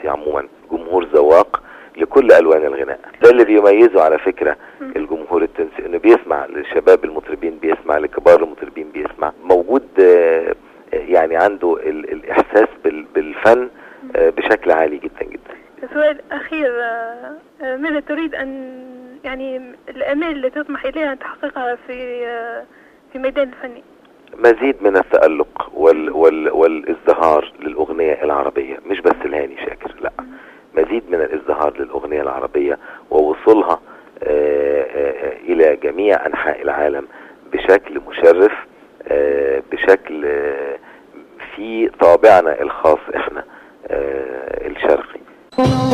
المصري عموما جمهور ذواق لكل الوان الغناء ده اللي بيميزه على فكره مم. الجمهور التونسي انه بيسمع للشباب المطربين بيسمع لكبار المطربين بيسمع موجود آه، يعني عنده ال- الاحساس بال- بالفن آه، بشكل عالي جدا جدا سؤال أخير آه، آه، ماذا تريد أن يعني الآمال اللي تطمح إليها أن تحققها في آه، في ميدان الفني مزيد من التألق وال وال والازدهار للأغنية العربية مش بس الهاني شاكر لا مزيد من الازدهار للأغنية العربية ووصولها آه، آه، آه، إلى جميع أنحاء العالم بشكل مشرف آه، بشكل آه، في طابعنا الخاص احنا آه، الشرقي